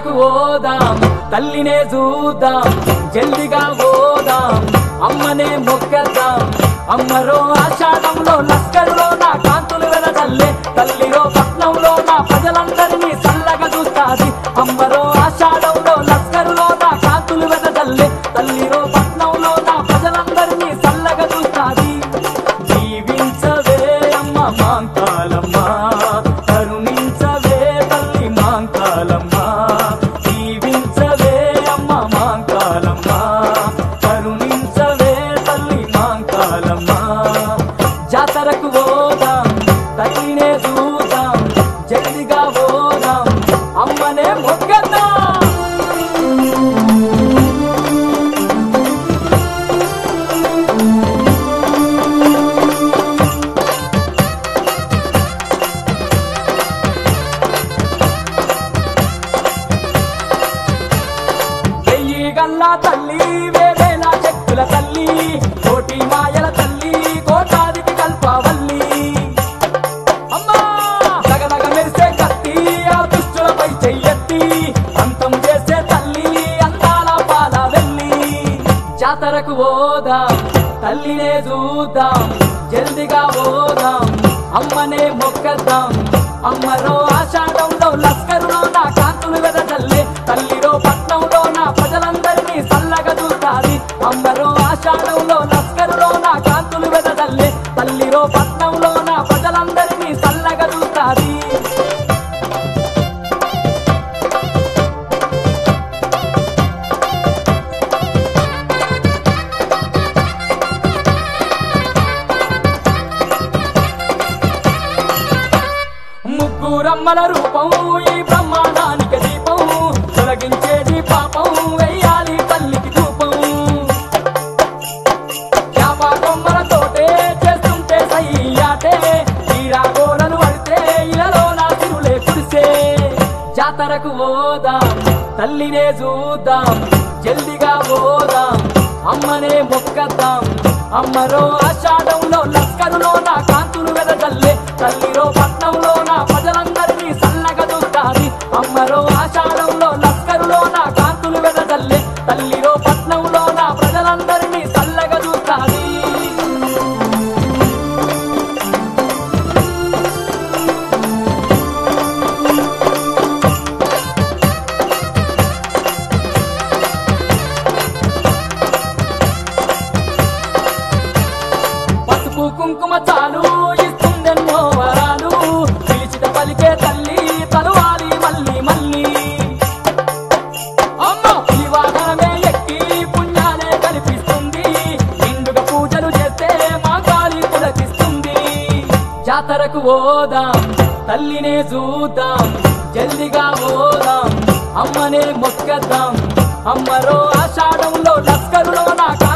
జాతరకు ఓదాం తల్లినే చూద్దాం జల్దిగా ఓదాం అమ్మనే మొక్కదాం అమ్మరో ఆషాఢంలో లస్కరులో నా కాంతులు వెనదల్లే తల్లిరో పట్నంలో నా ప్రజలందరినీ చల్లగా చూస్తాది అమ్మరో ఆషాఢంలో లస్కరులో నా కాంతులు వెనదల్లే తల్లిరో పట్నంలో నా ప్రజలందరినీ చల్లగా చూస్తాది జీవించవే అమ్మ మాంకాలమ్మ కరుణించవే తల్లి మాంకాలమ్మ జీవించవే అమ్మ మాంకాలమ్మ కరుణించవే తల్లి మాంకాలమ్మ జాతరకు పోదాం తల్లినే చూద్దాం జల్దిగా పోదాం అమ్మనే మొక్కదాం వెయ్యి గల్లా తల్లి వేవేల శక్తుల తల్లి కోటి మాయల తల్లి కోటాదికి కల్పవల్లి అమ్మా తగదగ మెరిసే కత్తి ఆ దుష్టులపై చెయ్యెత్తి అంతం చేసే తల్లి అందాల పాల వెళ్ళి జాతరకు పోదాం తల్లినే చూద్దాం జల్దిగా పోదాం అమ్మనే మొక్కదాం అమ్మరో ఆషాఢంలో లస్కరులో నా కాంతులు వెదజల్లే తల్లిరో పట్నంలో నా ప్రజలందరినీ చల్లగా చూస్తాది అమ్మరో ఆషాఢంలో లస్కరులో నా కాంతులు వెదజల్లే తల్లిరో పట్నంలో నా ప్రజలందరినీ చల్లగా చూస్తాది ముగ్గురమ్మల రూపం ఈ బ్రహ్మాండానికి దీపం తొలగించేది పాపం వెయ్యాలి తల్లికి ధూపం యాప కొమ్మలతోటే చేస్తుంటే సయ్యాటే ఈరాగోలను పడితే ఇలలో నా తిరులే కురిసే జాతరకు పోదాం తల్లినే చూద్దాం జల్దిగా పోదాం అమ్మనే మొక్కదాం అమ్మరో ఆషాఢంలో లస్కరులో నా కాంతులు వెదజల్లే తల్లిరో పట్నంలో నా ప్రజలందరినీ సన్నగా చూస్తాది అమ్మరో ఆషాఢంలో లస్కరులో నా కాంతులు వెదజల్లే తల్లిరో పట్నంలో నా ప్రజలందరినీ చల్లగా చూస్తాది పసుపు కుంకుమ చాలు ఇస్తుందెన్నో వరాలు పిలిచిట పలికే తల్లి తలువాలి మళ్ళీ మళ్ళీ అమ్మ ఈ వాహనమే ఎక్కి పుణ్యాలే కనిపిస్తుంది నిండుగా పూజలు చేస్తే మా కాలి పులకిస్తుంది జాతరకు పోదాం తల్లినే చూద్దాం జల్దిగా పోదాం అమ్మనే మొక్కదాం అమ్మరో ఆషాఢంలో లస్కరులో నా